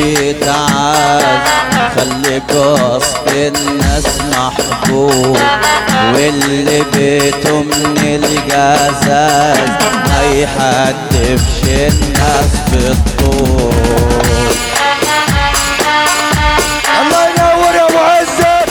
بيتعاز خلي قصد الناس محبوب واللي بيته من الجزاز ما يحدفش الناس بالطول الله ينور يا ابو عزت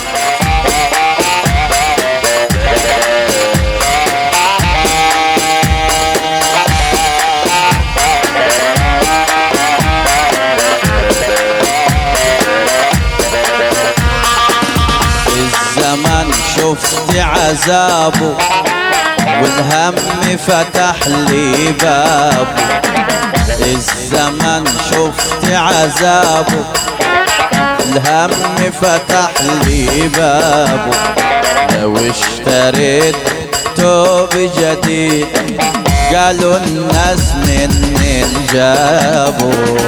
الزمن شفت عذابه والهم فتح لي بابه الزمن شفت عذابه الهم فتح لي بابه لو اشتريت توب جديد قالوا الناس منين جابوا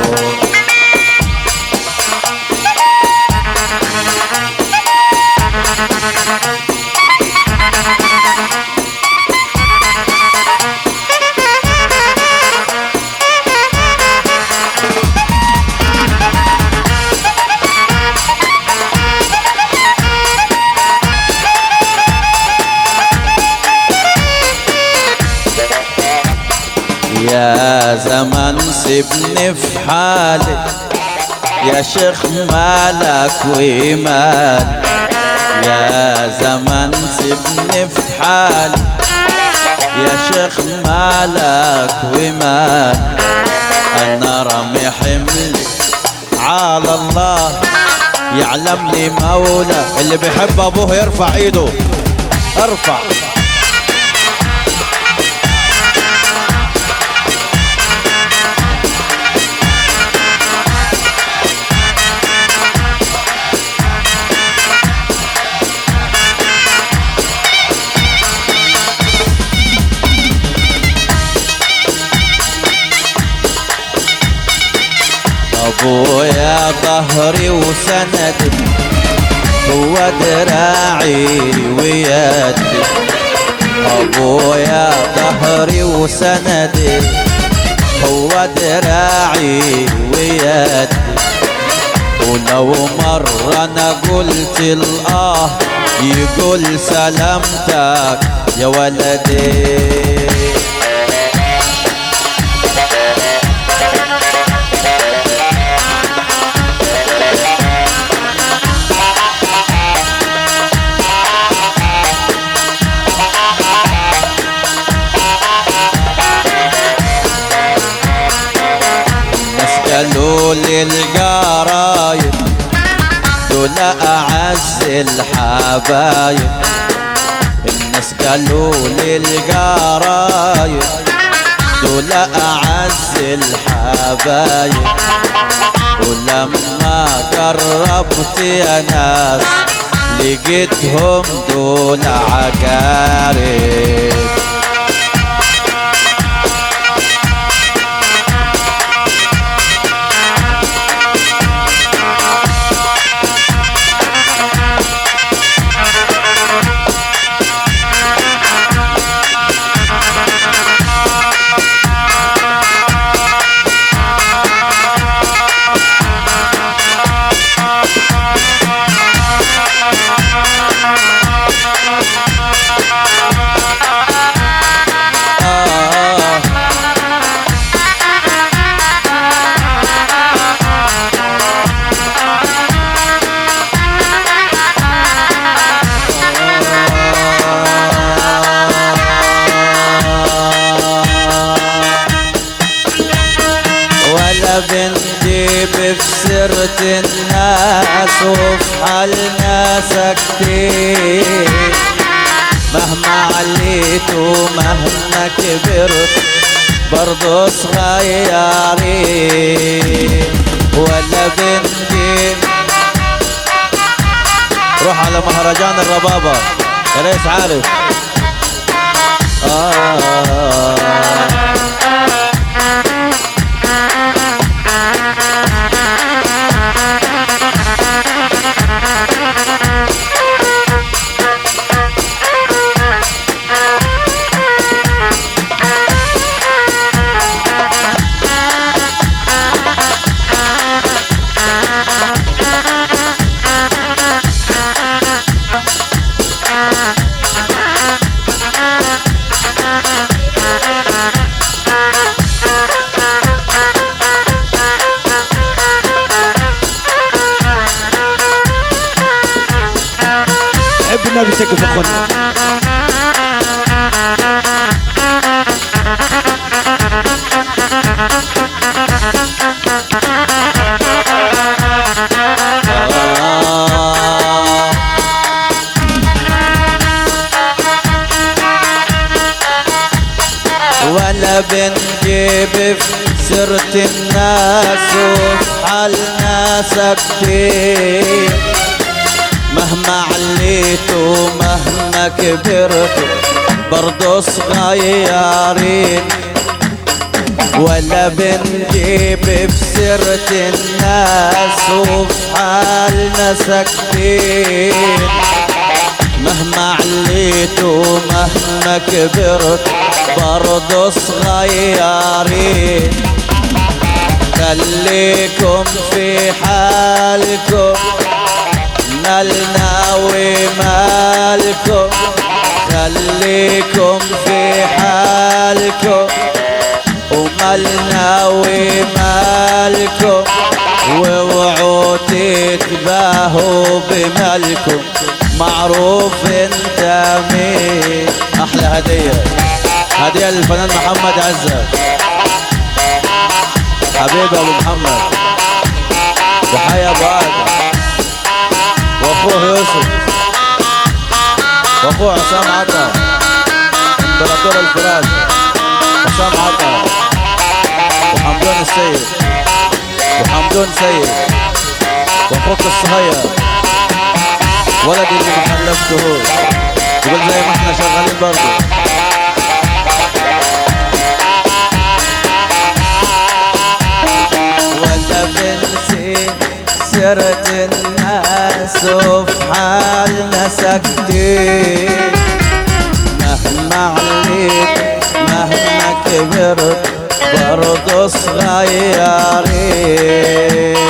يا زمن سيبني في حالي يا شيخ مالك ومال يا زمن سيبني في حالي يا شيخ مالك ومال انا رمي حملي على الله يعلم لي مولى اللي بيحب ابوه يرفع ايده ارفع ابويا ظهري وسندي هو دراعي ويدي ابويا ظهري وسندي هو دراعي ويدي ولو مرة انا قلت الاه يقول سلامتك يا ولدي الناس قالوا لي القرايب دول اعز الحبايب الناس قالوا لي القرايب دول اعز الحبايب ولما قربت يا ناس لقيتهم دول عقارب آه ولا بنجيب في سيرة الناس وفي حالنا ساكتين مهما عليت ومهما كبرت برضو صغيرين ولا بنجيب روح على مهرجان الربابة يا ريس عارف آه سقف يا اخوانا آه. ولا بنجيب في سيرة الناس وحالنا ساكتين مهما عليت ومهما كبرت برضو صغيرين ولا بنجيب في سيرة الناس وفي حالنا ساكتين مهما عليت ومهما كبرت برضو صغيرين خليكم في حالكم مالنا ومالكم خليكم في حالكم ومالنا ومالكم واوعوا تتباهوا بمالكم معروف انت مين احلى هديه هديه للفنان محمد عزه حبيبي ابو محمد تحية ابو ادم واخوه يوسف واخوه عصام عطا امبراطور الفراش عصام عطا وحمدون السيد وحمدون سيد واخوك الصهير ولدي اللي ما خلفتهوش يقول زي ما احنا شغالين برضه ولا بنسي سيرة الناس وفي حالنا ساكتين مهما عليت مهما كبرت برضو صغيرين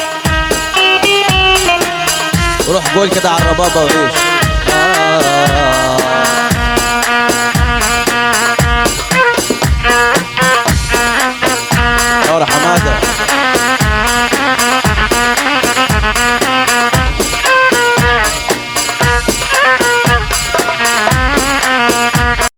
روح قول كده على الربابة وعيش آه